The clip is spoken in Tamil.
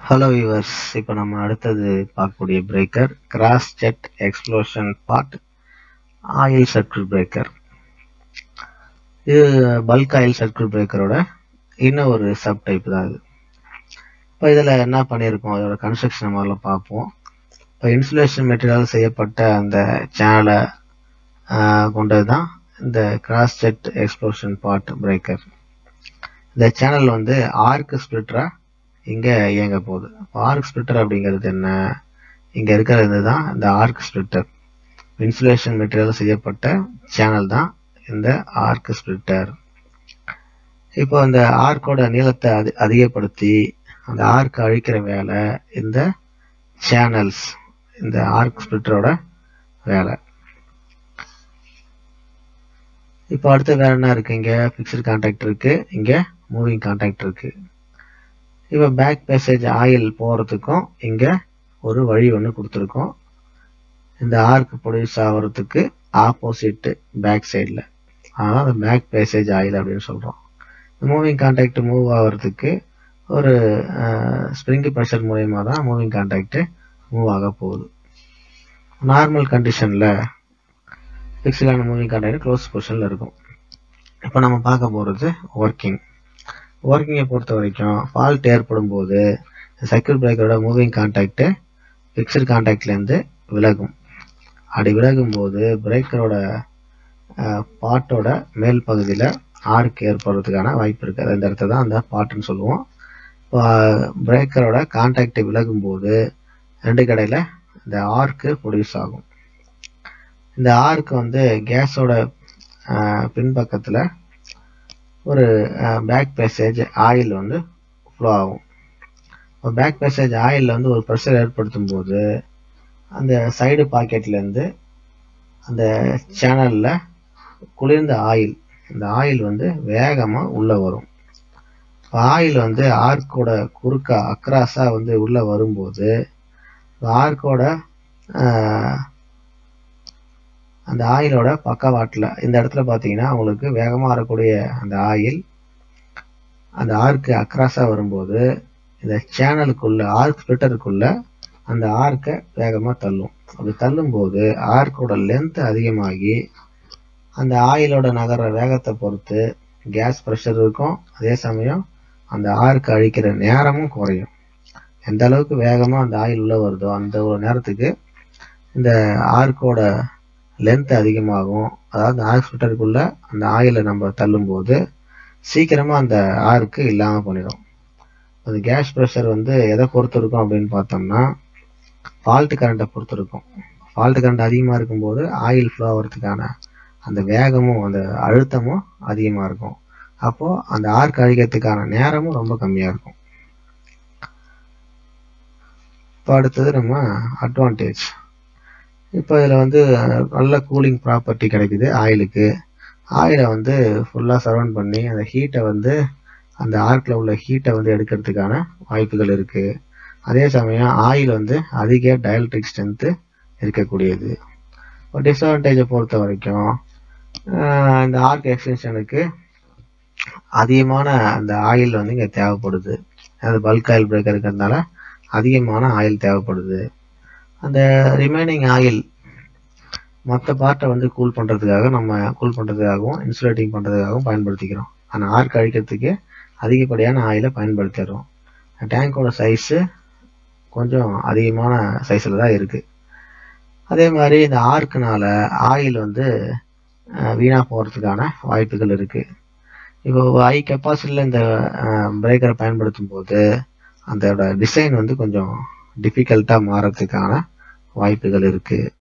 ஹலோ வியூவர்ஸ் இப்போ நம்ம அடுத்தது பார்க்கக்கூடிய breaker cross jet explosion pot oil circuit breaker இது பல்க் ஆயில் சர்க்கியூட் பிரேக்கரோட இன்னும் ஒரு சப் டைப் தான் இது இப்போ இதில் என்ன பண்ணியிருக்கோம் அதோட கன்ஸ்ட்ரக்ஷன் முதல்ல பார்ப்போம் இப்போ இன்சுலேஷன் மெட்டீரியல் செய்யப்பட்ட அந்த சேனலை கொண்டது தான் இந்த cross jet explosion pot breaker இந்த சேனல் வந்து ஆர்க் ஸ்பிளிட்டராக இங்கே இயங்க போகுது ஆர்க் ஸ்பிளிட்டர் அப்படிங்கிறது என்ன இங்கே இருக்கிறது தான் இந்த ஆர்க் ஸ்பிளிட்டர் இன்சுலேஷன் மெட்டீரியல் செய்யப்பட்ட சேனல் தான் இந்த ஆர்க் ஸ்பிளிட்டர் இப்போ இந்த ஆர்க்கோட நீளத்தை அதி அதிகப்படுத்தி அந்த ஆர்க் அழிக்கிற வேலை இந்த சேனல்ஸ் இந்த ஆர்க் ஸ்பிளிட்டரோட வேலை இப்போ அடுத்து வேற என்ன இருக்கு இங்க ஃபிக்ஸ்டு கான்டாக்ட் இருக்கு இங்க மூவிங் கான்டாக்ட் இருக்கு இப்போ பேக் பேசேஜ் ஆயில் போகிறதுக்கும் இங்கே ஒரு வழி ஒன்று கொடுத்துருக்கோம் இந்த ஆர்க் ப்ரொடியூஸ் ஆகிறதுக்கு ஆப்போசிட் பேக் சைடில் அதான் அந்த பேக் பேசேஜ் ஆயில் அப்படின்னு சொல்கிறோம் மூவிங் கான்டாக்ட் மூவ் ஆகிறதுக்கு ஒரு ஸ்ப்ரிங் ப்ரெஷர் மூலயமா தான் மூவிங் கான்டாக்ட் மூவ் ஆக போகுது நார்மல் கண்டிஷனில் ஃபிக்ஸ்டான மூவிங் கான்டாக்ட் க்ளோஸ் பொசிஷனில் இருக்கும் இப்போ நம்ம பார்க்க போகிறது ஒர்க்கிங் ஒர்க்கிங்கை பொறுத்த வரைக்கும் ஃபால்ட் ஏற்படும் போது சர்க்கியூட் பிரேக்கரோட மூவிங் கான்டாக்டு ஃபிக்ஸ்டு கான்டாக்ட்லேருந்து விலகும் அப்படி விலகும் போது பிரேக்கரோட பாட்டோட மேல் பகுதியில் ஆர்க் ஏற்படுறதுக்கான வாய்ப்பு இருக்குது அந்த இடத்துல தான் அந்த பாட்டுன்னு சொல்லுவோம் இப்போ பிரேக்கரோட கான்டாக்ட் விலகும் போது ரெண்டு கடையில் இந்த ஆர்க்கு ப்ரொடியூஸ் ஆகும் இந்த ஆர்க் வந்து கேஸோட பின்பக்கத்தில் ஒரு பேக் பேசேஜ் ஆயில் வந்து ஃப்ளோ ஆகும் இப்போ பேக் பேசேஜ் ஆயிலில் வந்து ஒரு ப்ரெஷர் ஏற்படுத்தும் போது அந்த சைடு பாக்கெட்லேருந்து அந்த சேனலில் குளிர்ந்த ஆயில் இந்த ஆயில் வந்து வேகமாக உள்ளே வரும் ஆயில் வந்து ஆர்க்கோட குறுக்க அக்ராஸாக வந்து உள்ளே வரும்போது ஆர்க்கோட அந்த ஆயிலோட பக்கவாட்டில் இந்த இடத்துல பார்த்தீங்கன்னா உங்களுக்கு வேகமாக வரக்கூடிய அந்த ஆயில் அந்த ஆர்க்கு அக்ராஸாக வரும்போது இந்த சேனலுக்குள்ள ஆர்க் ஸ்பிளிட்டருக்குள்ள அந்த ஆர்க்கை வேகமாக தள்ளும் அப்படி தள்ளும்போது ஆர்க்கோட லென்த் அதிகமாகி அந்த ஆயிலோட நகர வேகத்தை பொறுத்து கேஸ் ப்ரெஷர் இருக்கும் அதே சமயம் அந்த ஆர்க் அழிக்கிற நேரமும் குறையும் எந்த அளவுக்கு வேகமாக அந்த ஆயில் உள்ளே வருதோ அந்த ஒரு நேரத்துக்கு இந்த ஆர்க்கோட லென்த் அதிகமாகும் அதாவது ஆர்க் ஸ்பிட்டருக்குள்ள அந்த ஆயிலை நம்ம தள்ளும்போது சீக்கிரமாக அந்த ஆர்க்கு இல்லாமல் பண்ணிடும் அது கேஸ் ப்ரெஷர் வந்து எதை பொறுத்து இருக்கும் அப்படின்னு பார்த்தோம்னா ஃபால்ட் கரண்ட்டை பொறுத்து இருக்கும் ஃபால்ட் கரண்ட் அதிகமாக இருக்கும்போது ஆயில் ஃப்ளோ ஆகிறதுக்கான அந்த வேகமும் அந்த அழுத்தமும் அதிகமாக இருக்கும் அப்போது அந்த ஆர்க் அழிக்கிறதுக்கான நேரமும் ரொம்ப கம்மியாக இருக்கும் இப்போ அடுத்தது நம்ம அட்வான்டேஜ் இப்போ இதில் வந்து நல்ல கூலிங் ப்ராப்பர்ட்டி கிடைக்குது ஆயிலுக்கு ஆயிலை வந்து ஃபுல்லாக சரௌண்ட் பண்ணி அந்த ஹீட்டை வந்து அந்த ஆர்க்கில் உள்ள ஹீட்டை வந்து எடுக்கிறதுக்கான வாய்ப்புகள் இருக்குது அதே சமயம் ஆயில் வந்து அதிக டயல்ட்ரிக் ஸ்ட்ரென்த்து இருக்கக்கூடியது இப்போ டிஸ்அட்வான்டேஜை பொறுத்த வரைக்கும் இந்த ஆர்க் எக்ஸ்டென்ஷனுக்கு அதிகமான அந்த ஆயில் வந்து இங்கே தேவைப்படுது அது பல்க் ஆயில் பிரேக்கர் இருக்கிறதுனால அதிகமான ஆயில் தேவைப்படுது அந்த ரிமைனிங் ஆயில் மற்ற பார்ட்டை வந்து கூல் பண்ணுறதுக்காக நம்ம கூல் பண்ணுறதுக்காகவும் இன்சுலேட்டிங் பண்ணுறதுக்காகவும் பயன்படுத்திக்கிறோம் ஆனால் ஆர்க் அழிக்கிறதுக்கு அதிகப்படியான ஆயிலை பயன்படுத்திடுறோம் டேங்கோட சைஸு கொஞ்சம் அதிகமான சைஸில் தான் இருக்குது அதே மாதிரி இந்த ஆர்க்குனால ஆயில் வந்து வீணாக போகிறதுக்கான வாய்ப்புகள் இருக்குது இப்போ ஹை கெப்பாசிட்டியில் இந்த பிரேக்கரை பயன்படுத்தும் போது அதோட டிசைன் வந்து கொஞ்சம் டிஃபிகல்ட்டாக மாறத்துக்கான வாய்ப்புகள் இருக்குது